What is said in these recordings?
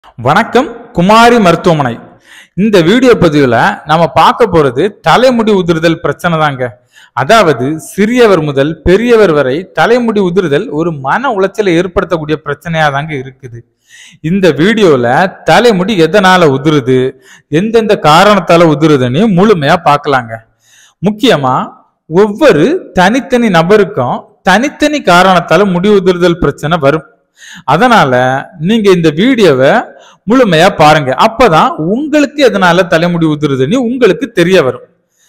வணக்கம் குமாரி மருத்துவமனை இந்த வீடியோ பதிவுல நாம பார்க்க போறது தலைமுடி உதிர்தல் பிரச்சனை தாங்க அதாவது சிறியவர் முதல் பெரியவர் வரை தலைமுடி உதிர்தல் ஒரு மன உளைச்சலை ஏற்படுத்தக்கூடிய பிரச்சனையா தாங்க இருக்குது இந்த வீடியோல தலைமுடி எதனால உதிருது எந்தெந்த காரணத்தால உதிருதுன்னு முழுமையா பார்க்கலாங்க முக்கியமா ஒவ்வொரு தனித்தனி நபருக்கும் தனித்தனி காரணத்தால முடி உதிர்தல் பிரச்சனை வரும் அதனால நீங்க இந்த வீடியோவை முழுமையா பாருங்க அப்பதான் உங்களுக்கு எதனால தலைமுடி உதிருதுன்னு உங்களுக்கு தெரிய வரும்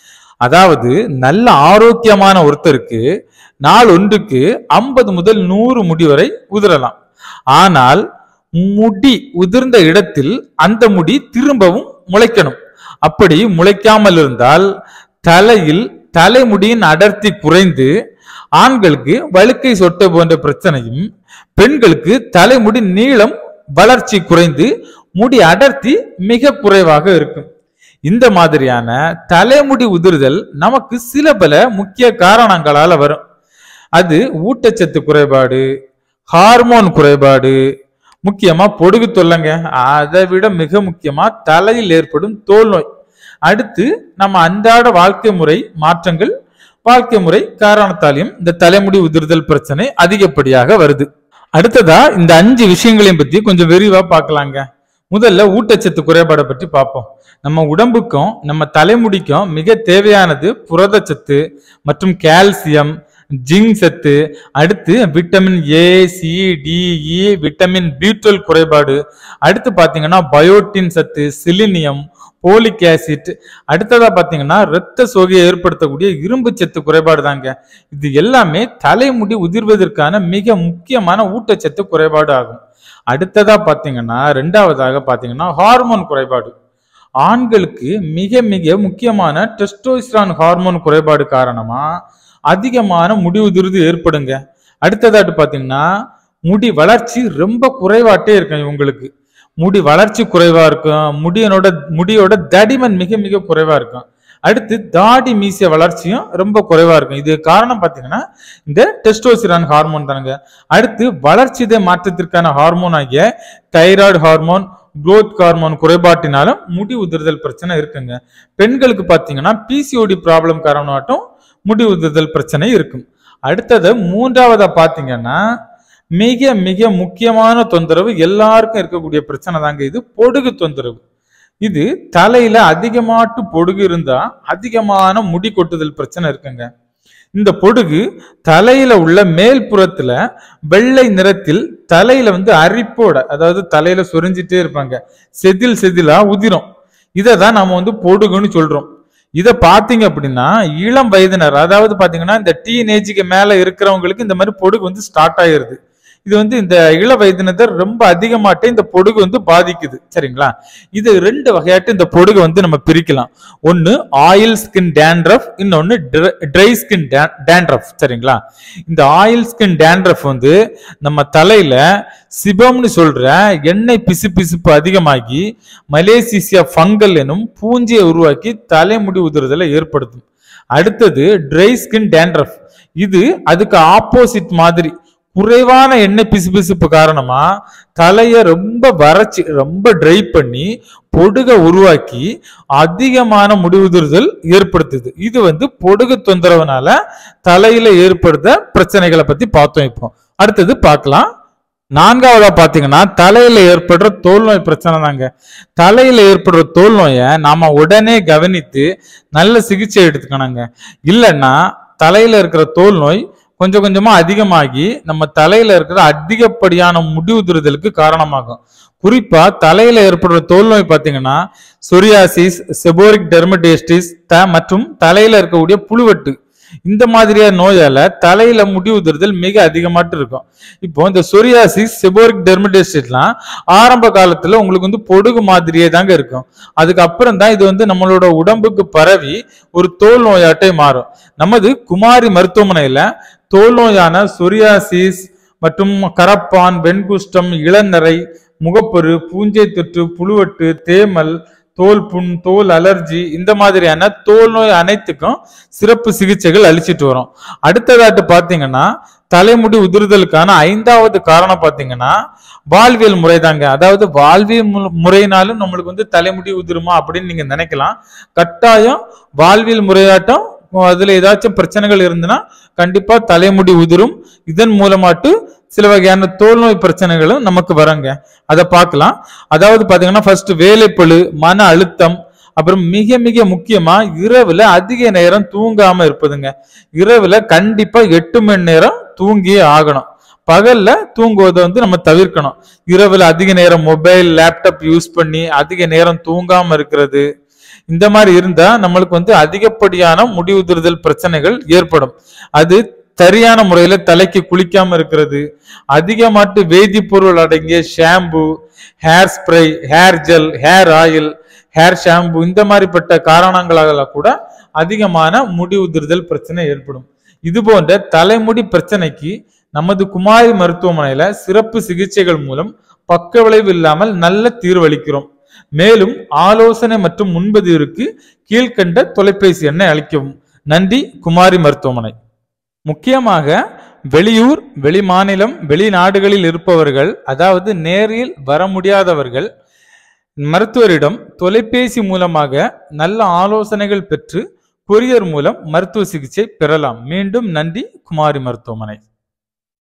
அதாவது நல்ல ஆரோக்கியமான ஒருத்தருக்கு நாள் ஒன்றுக்கு ஐம்பது முதல் நூறு முடி வரை உதிரலாம் ஆனால் முடி உதிர்ந்த இடத்தில் அந்த முடி திரும்பவும் முளைக்கணும் அப்படி முளைக்காமல் இருந்தால் தலையில் தலைமுடியின் அடர்த்தி குறைந்து ஆண்களுக்கு வழுக்கை சொட்டை போன்ற பிரச்சனையும் பெண்களுக்கு தலைமுடி நீளம் வளர்ச்சி குறைந்து முடி அடர்த்தி மிக குறைவாக இருக்கும் இந்த மாதிரியான தலைமுடி உதிர்தல் நமக்கு சில பல முக்கிய காரணங்களால வரும் அது ஊட்டச்சத்து குறைபாடு ஹார்மோன் குறைபாடு முக்கியமா பொடுகு தொல்லைங்க அதை விட மிக முக்கியமா தலையில் ஏற்படும் தோல் நோய் அடுத்து நம்ம அன்றாட வாழ்க்கை முறை மாற்றங்கள் வாழ்க்கை முறை காரணத்தாலையும் இந்த தலைமுடி உதிர்தல் பிரச்சனை அதிகப்படியாக வருது அடுத்ததா இந்த அஞ்சு விஷயங்களையும் பத்தி கொஞ்சம் விரிவா பார்க்கலாங்க முதல்ல ஊட்டச்சத்து குறைபாடை பற்றி பார்ப்போம் நம்ம உடம்புக்கும் நம்ம தலைமுடிக்கும் மிக தேவையானது புரதச்சத்து மற்றும் கால்சியம் ஜிங்க் சத்து அடுத்து vitamin A C D E vitamin B twelve குறைபாடு அடுத்து பார்த்தீங்கன்னா பயோட்டின் சத்து சிலினியம் போலிக் ஆசிட் அடுத்ததா பார்த்தீங்கன்னா இரத்த சோகையை ஏற்படுத்தக்கூடிய இரும்பு சத்து குறைபாடு தாங்க இது எல்லாமே தலைமுடி உதிர்வதற்கான மிக முக்கியமான ஊட்டச்சத்து குறைபாடு ஆகும் அடுத்ததா பார்த்தீங்கன்னா ரெண்டாவதாக பார்த்தீங்கன்னா ஹார்மோன் குறைபாடு ஆண்களுக்கு மிக மிக முக்கியமான டெஸ்டோஸ்டிரான் ஹார்மோன் குறைபாடு காரணமா அதிகமான முடி உதிர்வு ஏற்படுங்க அடுத்ததாட்டு பார்த்தீங்கன்னா முடி வளர்ச்சி ரொம்ப குறைவாட்டே இருக்கும் இவங்களுக்கு முடி வளர்ச்சி குறைவா இருக்கும் முடியனோட முடியோட தடிமன் மிக மிக குறைவா இருக்கும் அடுத்து தாடி மீசிய வளர்ச்சியும் ரொம்ப குறைவா இருக்கும் இது காரணம் பார்த்தீங்கன்னா இந்த டெஸ்டோசிரான் ஹார்மோன் தானுங்க அடுத்து வளர்ச்சிதை மாற்றத்திற்கான ஹார்மோன் ஆகிய தைராய்டு ஹார்மோன் குரோத் ஹார்மோன் குறைபாட்டினாலும் முடி உதிர்தல் பிரச்சனை இருக்குங்க பெண்களுக்கு பார்த்தீங்கன்னா பிசிஓடி ப்ராப்ளம் காரணமாட்டும் முடி உதிர்தல் பிரச்சனை இருக்கும் அடுத்தது மூன்றாவதா பார்த்தீங்கன்னா மிக மிக முக்கியமான தொந்தரவு எல்லாருக்கும் இருக்கக்கூடிய பிரச்சனை தாங்க இது பொடுகு தொந்தரவு இது தலையில அதிகமாட்டு பொடுகு இருந்தா அதிகமான முடி கொட்டுதல் பிரச்சனை இருக்குங்க இந்த பொடுகு தலையில உள்ள மேல் புறத்துல வெள்ளை நிறத்தில் தலையில வந்து அரிப்போட அதாவது தலையில சொரிஞ்சிட்டே இருப்பாங்க செதில் செதிலா உதிரும் இதை தான் நம்ம வந்து பொடுகுன்னு சொல்றோம் இதை பார்த்தீங்க அப்படின்னா இளம் வயதினர் அதாவது பார்த்தீங்கன்னா இந்த டீனேஜுக்கு மேலே இருக்கிறவங்களுக்கு இந்த மாதிரி பொடுகு வந்து ஸ்டார்ட் ஆயிருது இது வந்து இந்த இள வயதினர் ரொம்ப அதிகமாட்டே இந்த பொடுகு வந்து பாதிக்குது சரிங்களா இது ரெண்டு வகையாட்டு இந்த பொடுகு வந்து நம்ம பிரிக்கலாம் ஒன்னு ஆயில் ஸ்கின் டேண்ட்ரஃப் இன்னொன்னு ட்ரை ஸ்கின் டேண்ட்ரஃப் சரிங்களா இந்த ஆயில் ஸ்கின் டேண்ட்ரஃப் வந்து நம்ம தலையில சிபம்னு சொல்ற எண்ணெய் பிசு பிசுப்பு அதிகமாகி மலேசியா ஃபங்கல் எனும் பூஞ்சியை உருவாக்கி தலைமுடி உதிர்தலை ஏற்படுத்தும் அடுத்தது ட்ரை ஸ்கின் டேண்ட்ரஃப் இது அதுக்கு ஆப்போசிட் மாதிரி குறைவான எண்ணெய் பிசுபிசுப்பு காரணமா தலைய ரொம்ப வறட்சி ரொம்ப ட்ரை பண்ணி பொடுக உருவாக்கி அதிகமான முடிவுதிர்தல் ஏற்படுத்துது இது வந்து பொடுகு தொந்தரவுனால தலையில ஏற்படுத்த பிரச்சனைகளை பத்தி பார்த்தோம் இப்போ அடுத்தது பார்க்கலாம் நான்காவதா பாத்தீங்கன்னா தலையில ஏற்படுற தோல் நோய் பிரச்சனை தாங்க தலையில ஏற்படுற தோல் நோயை நாம உடனே கவனித்து நல்ல சிகிச்சை எடுத்துக்கணுங்க இல்லைன்னா தலையில இருக்கிற தோல் நோய் கொஞ்சம் கொஞ்சமா அதிகமாகி நம்ம தலையில இருக்கிற அதிகப்படியான முடி உதிர்தலுக்கு காரணமாகும் குறிப்பா தலையில ஏற்படுற தோல் நோய் பார்த்தீங்கன்னா சொரியாசிஸ் செபோரிக் டெர்மடேஸ்டிஸ் த மற்றும் தலையில இருக்கக்கூடிய புழுவெட்டு இந்த மாதிரியான நோயால தலையில முடி உதிர்தல் மிக அதிகமாட்டு இருக்கும் இப்போ இந்த சொரியாசிஸ் செபோரிக் டெர்மடேஸ்டிஸ்லாம் ஆரம்ப காலத்துல உங்களுக்கு வந்து பொடுகு மாதிரியே தாங்க இருக்கும் அதுக்கப்புறம் தான் இது வந்து நம்மளோட உடம்புக்கு பரவி ஒரு தோல் நோயாட்டை மாறும் நமது குமாரி மருத்துவமனையில தோல் நோயான சொரியாசிஸ் மற்றும் கரப்பான் வெண்குஷ்டம் இளநரை முகப்பரு பூஞ்சை தொற்று புழுவட்டு தேமல் தோல் புண் தோல் அலர்ஜி இந்த மாதிரியான தோல் நோய் அனைத்துக்கும் சிறப்பு சிகிச்சைகள் அளிச்சிட்டு வரோம் அடுத்ததாட்டு பாத்தீங்கன்னா தலைமுடி உதிர்தலுக்கான ஐந்தாவது காரணம் பாத்தீங்கன்னா வாழ்வியல் முறைதாங்க அதாவது வாழ்வியல் மு- முறையினாலும் நம்மளுக்கு வந்து தலைமுடி உதிருமா அப்படின்னு நீங்க நினைக்கலாம் கட்டாயம் வாழ்வியல் முறையாட்டம் அதுல ஏதாச்சும் பிரச்சனைகள் இருந்துன்னா கண்டிப்பா தலைமுடி உதிரும் இதன் மூலமாட்டு சில வகையான தோல் நோய் பிரச்சனைகளும் நமக்கு வரங்க அதை பார்க்கலாம் அதாவது பாத்தீங்கன்னா ஃபர்ஸ்ட் வேலைப்பளு மன அழுத்தம் அப்புறம் மிக மிக முக்கியமா இரவுல அதிக நேரம் தூங்காம இருப்பதுங்க இரவுல கண்டிப்பா எட்டு மணி நேரம் தூங்கியே ஆகணும் பகல்ல தூங்குவதை வந்து நம்ம தவிர்க்கணும் இரவுல அதிக நேரம் மொபைல் லேப்டாப் யூஸ் பண்ணி அதிக நேரம் தூங்காம இருக்கிறது இந்த மாதிரி இருந்தா நம்மளுக்கு வந்து அதிகப்படியான முடி உதிர்தல் பிரச்சனைகள் ஏற்படும் அது சரியான முறையில தலைக்கு குளிக்காம இருக்கிறது அதிகமாட்டு வேதிப்பொருள் அடங்கிய shampoo hair spray hair gel hair oil hair shampoo இந்த மாதிரிப்பட்ட காரணங்களால கூட அதிகமான முடி உதிர்தல் பிரச்சனை ஏற்படும் இது போன்ற தலைமுடி பிரச்சனைக்கு நமது குமாரி மருத்துவமனையில சிறப்பு சிகிச்சைகள் மூலம் பக்க விளைவு இல்லாமல் நல்ல தீர்வளிக்கிறோம் மேலும் ஆலோசனை மற்றும் முன்பதிவிற்கு கீழ்க்கண்ட தொலைபேசி எண்ணை அளிக்கவும் நன்றி குமாரி மருத்துவமனை முக்கியமாக வெளியூர் வெளிமாநிலம் வெளிநாடுகளில் இருப்பவர்கள் அதாவது நேரில் வர முடியாதவர்கள் மருத்துவரிடம் தொலைபேசி மூலமாக நல்ல ஆலோசனைகள் பெற்று கொரியர் மூலம் மருத்துவ சிகிச்சை பெறலாம் மீண்டும் நன்றி குமாரி மருத்துவமனை